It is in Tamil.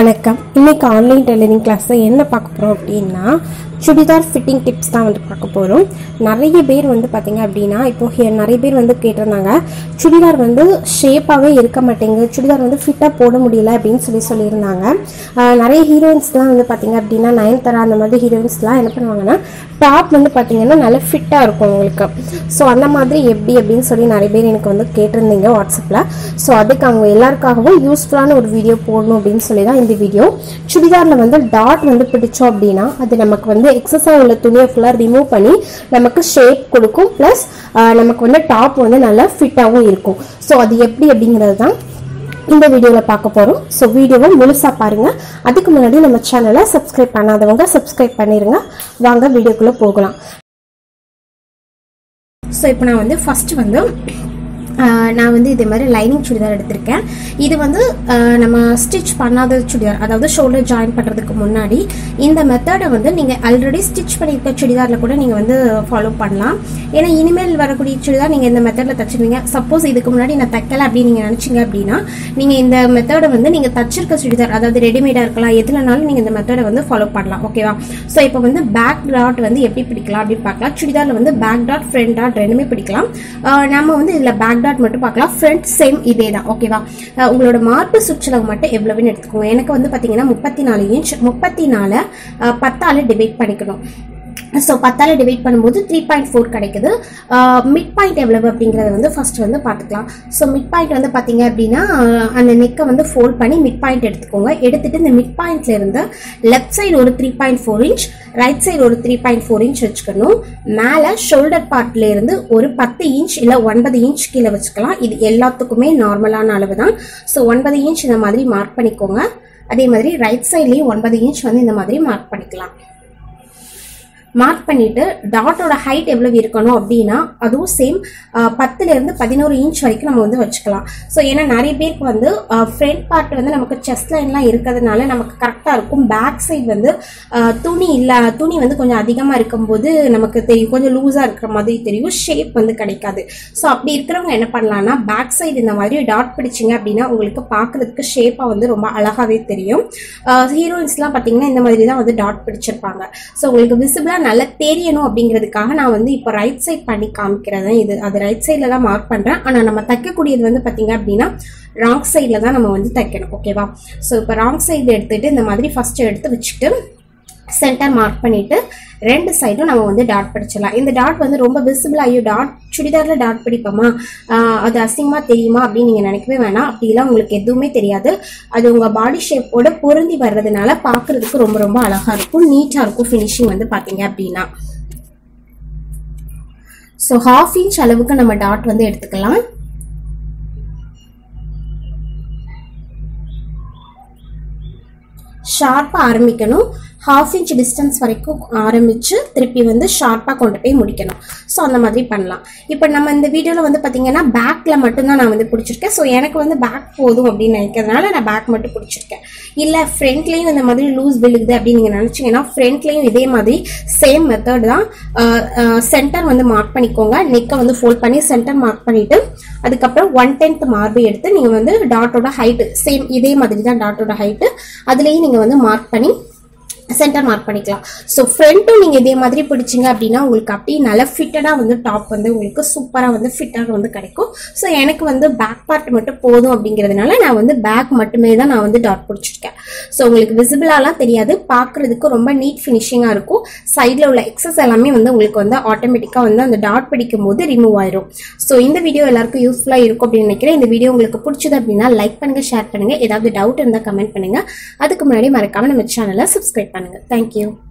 வணக்கம் இன்னைக்கு ஆன்லைன் டெய்லரிங் கிளாஸில் என்ன பார்க்க போகிறோம் அப்படின்னா சுடிதார் ஃபிட்டிங் டிப்ஸ் தான் வந்து பார்க்க போகிறோம் நிறைய பேர் வந்து பார்த்தீங்க அப்படின்னா இப்போ ஹே- நிறைய பேர் வந்து கேட்டிருந்தாங்க சுடிதார் வந்து ஷேப்பாகவே இருக்க மாட்டேங்குது சுடிதார் வந்து ஃபிட்டாக போட முடியல அப்படின்னு சொல்லி சொல்லியிருந்தாங்க ஆஹ் நிறைய ஹீரோயின்ஸ்லாம் வந்து பார்த்தீங்க அப்படின்னா நயன்தாரா அந்த மாதிரி ஹீரோயின்ஸ்லாம் என்ன பண்ணுவாங்கன்னா டாப் வந்து பார்த்தீங்கன்னா நல்லா ஃபிட்டாக இருக்கும் உங்களுக்கு ஸோ அந்த மாதிரி எப்படி அப்படின்னு சொல்லி நிறைய பேர் எனக்கு வந்து கேட்டிருந்தீங்க வாட்ஸ்அப்பில் ஸோ அதுக்கு அவங்க எல்லாருக்காகவும் யூஸ்ஃபுல்லான ஒரு வீடியோ போடணும் அப்படின்னு சொல்லி தான் இந்த வீடியோ சுடிதாரில் வந்து டாட் வந்து பிடிச்சோம் அப்படின்னா அது நமக்கு வந்து எக்ஸஸாக உள்ள துணியை ஃபுல்லாக ரிமூவ் பண்ணி நமக்கு ஷேப் கொடுக்கும் ப்ளஸ் நமக்கு வந்து டாப் வந்து நல்லா ஃபிட்டாகவும் இருக்கும் ஸோ அது எப்படி அப்படிங்கிறது தான் இந்த வீடியோவில் பார்க்க போகிறோம் ஸோ வீடியோவை முழுசாக பாருங்கள் அதுக்கு முன்னாடி நம்ம சேனலை சப்ஸ்கிரைப் பண்ணாதவங்க சப்ஸ்கிரைப் பண்ணிடுங்க வாங்க வீடியோக்குள்ளே போகலாம் ஸோ இப்போ நான் வந்து ஃபஸ்ட்டு வந்து ஆஹ், நான் வந்து இதே மாதிரி லைனிங் சுடிதார் எடுத்திருக்கேன் இது வந்து ஆஹ், நம்ம ஸ்டிச் பண்ணாத சுடிதார் அதாவது ஷோல்டர் ஜாயின் பண்ணுறதுக்கு முன்னாடி இந்த மெத்தடை வந்து நீங்கள் ஆல்ரெடி ஸ்டிச் பண்ணியிருக்க சுடிதாரில் கூட நீங்கள் வந்து ஃபாலோ பண்ணலாம் ஏன்னா இனிமேல் வரக்கூடிய சுடிதார் நீங்கள் இந்த மெத்தடில் தச்சிருவீங்க சப்போஸ் இதுக்கு முன்னாடி நான் தைக்கல அப்படின்னு நீங்கள் நினச்சிங்க அப்படின்னா நீங்கள் இந்த மெத்தடை வந்து நீங்கள் தச்சிருக்க சுடிதார் அதாவது ரெடிமேடாக இருக்கலாம் எதுலனாலும் நீங்கள் இந்த மெத்தடை வந்து ஃபாலோ பண்ணலாம் ஓகேவா ஸோ இப்போ வந்து பேக் டாட் வந்து எப்படி பிடிக்கலாம் அப்படின்னு பார்க்கலாம் சுடிதாரில் வந்து பேக் டாட் ஃப்ரண்ட் டாட் ரெண்டுமே பிடிக்கலாம் ஆஹ் நம்ம வந்து இதில் பேக் டாட் மட்டும் பார்க்கலாம் ஃப்ரண்ட் சேம் இதே தான் ஓகேவா ஆஹ் உங்களோட மார்பு சுற்றளவு மட்டும் எவ்வளவுன்னு எடுத்துக்கோங்க எனக்கு வந்து பார்த்தீங்கன்னா முப்பத்தி நாலு இன்ச் முப்பத்தி நாலு பத்தால் டிவைட் பண்ணிக்கணும் ஸோ பத்தால் டிவைட் பண்ணும்போது த்ரீ பாயிண்ட் ஃபோர் கிடைக்குது மிட் பாயிண்ட் எவ்வளவு அப்படிங்கிறத வந்து ஃபர்ஸ்ட் வந்து பார்த்துக்கலாம் ஸோ மிட் பாயிண்ட் வந்து பார்த்தீங்க அப்படின்னா ஆஹ் அந்த நெக்கை வந்து ஃபோல்ட் பண்ணி மிட் பாயிண்ட் எடுத்துக்கோங்க எடுத்துட்டு இந்த மிட் பாயிண்ட்ல இருந்து லெஃப்ட் சைடு ஒரு three point four inch right side ஒரு த்ரீ பாயிண்ட் ஃபோர் இன்ச் வச்சுக்கணும் மேலே ஷோல்டர் பார்ட்ல இருந்து ஒரு பத்து இன்ச் இல்லை ஒன்பது இன்ச் கீழே வச்சுக்கலாம் இது எல்லாத்துக்குமே நார்மலான அளவு தான் ஸோ ஒன்பது இன்ச் இந்த மாதிரி மார்க் பண்ணிக்கோங்க அதே மாதிரி ரைட் சைட்லேயும் ஒன்பது இன்ச் வந்து இந்த மாதிரி மார்க் பண்ணிக்கலாம் மார்க் பண்ணிட்டு டாட்டோட ஹைட் எவ்வளவு இருக்கணும் அப்படின்னா அதுவும் சேம் பத்துல இருந்து பதினோரு இன்ச் வரைக்கும் நம்ம வந்து வச்சுக்கலாம் ஸோ ஏன்னா நிறைய பேருக்கு வந்து ஃப்ரண்ட் பார்ட் வந்து நமக்கு செஸ்ட் லைன்லாம் இருக்கிறதுனால நமக்கு கரெக்டாக இருக்கும் பேக் சைடு வந்து ஆஹ், துணி இல்லை துணி வந்து கொஞ்சம் அதிகமாக இருக்கும்போது நமக்கு தெரியும் கொஞ்சம் லூஸாக இருக்கிற மாதிரி தெரியும் ஷேப் வந்து கிடைக்காது ஸோ அப்படி இருக்கிறவங்க என்ன பண்ணலாம்னா பேக் சைடு இந்த மாதிரி டாட் பிடிச்சிங்க அப்படின்னா உங்களுக்கு பார்க்கறதுக்கு ஷேப்பாக வந்து ரொம்ப அழகாகவே தெரியும் ஹீரோயின்ஸ்லாம் பார்த்தீங்கன்னா இந்த மாதிரி தான் வந்து டாட் பிடிச்சிருப்பாங்க ஸோ உங்களுக்கு விசிபிளாக நல்லா தெரியணும் அப்படிங்கிறதுக்காக நான் வந்து இப்போ ரைட் சைட் பண்ணி காமிக்கிறேன் இது அது ரைட் சைடில் தான் மார்க் பண்ணுறேன் ஆனால் நம்ம தைக்கக்கூடியது வந்து பார்த்தீங்க அப்படின்னா ராங் சைடில் தான் நம்ம வந்து தைக்கணும் ஓகேவா ஸோ இப்போ ராங் சைடு எடுத்துட்டு இந்த மாதிரி ஃபஸ்ட்டு எடுத்து வச்சுட்டு சென்டர் மார்க் பண்ணிட்டு ரெண்டு சைடும் நம்ம வந்து டாட் பிடிச்சிடலாம் இந்த டாட் வந்து ரொம்ப விசிபிள் ஐயோ டாட் சுடிதாரில் டாட் பிடிப்போமா ஆஹ் அது அசிங்கமாக தெரியுமா அப்படின்னு நீங்கள் நினைக்கவே வேணாம் அப்படிலாம் உங்களுக்கு எதுவுமே தெரியாது அது உங்கள் பாடி ஷேப்போட பொருந்தி வர்றதுனால பார்க்கறதுக்கு ரொம்ப ரொம்ப அழகாக இருக்கும் நீட்டாக இருக்கும் ஃபினிஷிங் வந்து பார்த்தீங்க அப்படின்னா ஸோ ஹாஃப் இன்ச் அளவுக்கு நம்ம டாட் வந்து எடுத்துக்கலாம் ஷார்ப்பாக ஆரம்பிக்கணும் ஹாஃப் இன்ச் டிஸ்டன்ஸ் வரைக்கும் ஆரம்பித்து திருப்பி வந்து ஷார்ப்பாக கொண்டு போய் முடிக்கணும் ஸோ அந்த மாதிரி பண்ணலாம் இப்போ நம்ம இந்த வீடியோவில் வந்து பார்த்தீங்கன்னா பேக்கில் மட்டும்தான் நான் வந்து பிடிச்சிருக்கேன் ஸோ எனக்கு வந்து பேக் போதும் அப்படின்னு நினைக்கிறதுனால நான் பேக் மட்டும் பிடிச்சிருக்கேன் இல்லை ஃப்ரண்ட்லேயும் இந்த மாதிரி லூஸ் விழுகுது அப்படின்னு நீங்கள் நினச்சிங்கன்னா ஃப்ரண்ட்லேயும் இதே மாதிரி சேம் மெத்தட் தான் சென்டர் வந்து மார்க் பண்ணிக்கோங்க நெக்கை வந்து ஃபோல்ட் பண்ணி சென்டர் மார்க் பண்ணிவிட்டு அதுக்கப்புறம் ஒன் டென்த் மார்பு எடுத்து நீங்கள் வந்து டாட்டோட ஹைட்டு சேம் இதே மாதிரி தான் டாட்டோட ஹைட்டு அதுலேயும் நீங்கள் வந்து மார்க் பண்ணி சென்டர் மார்க் பண்ணிக்கலாம் ஸோ ஃப்ரண்ட்டும் நீங்கள் இதே மாதிரி பிடிச்சிங்க அப்படின்னா உங்களுக்கு அப்படியே நல்லா ஃபிட்டடாக வந்து டாப் வந்து உங்களுக்கு சூப்பராக வந்து ஃபிட்டாக வந்து கிடைக்கும் ஸோ எனக்கு வந்து பேக் பார்ட் மட்டும் போதும் அப்படிங்கிறதுனால நான் வந்து பேக் மட்டுமே தான் நான் வந்து டாட் பிடிச்சிருக்கேன் ஸோ உங்களுக்கு விசிபிளாலாம் தெரியாது பார்க்குறதுக்கு ரொம்ப நீட் ஃபினிஷிங்காக இருக்கும் சைடில் உள்ள எக்ஸஸ் எல்லாமே வந்து உங்களுக்கு வந்து ஆட்டோமேட்டிக்காக வந்து அந்த டாட் பிடிக்கும் போது ரிமூவ் ஆயிரும் ஸோ இந்த வீடியோ எல்லாருக்கும் யூஸ்ஃபுல்லாக இருக்கும் அப்படின்னு நினைக்கிறேன் இந்த வீடியோ உங்களுக்கு பிடிச்சது அப்படின்னா லைக் பண்ணுங்க ஷேர் பண்ணுங்க ஏதாவது டவுட் இருந்தால் கமெண்ட் பண்ணுங்க அதுக்கு முன்னாடி மறக்காம நம்ம சேனலை சப்ஸ்கிரைப் பண்ணுங்க தேங்க்யூ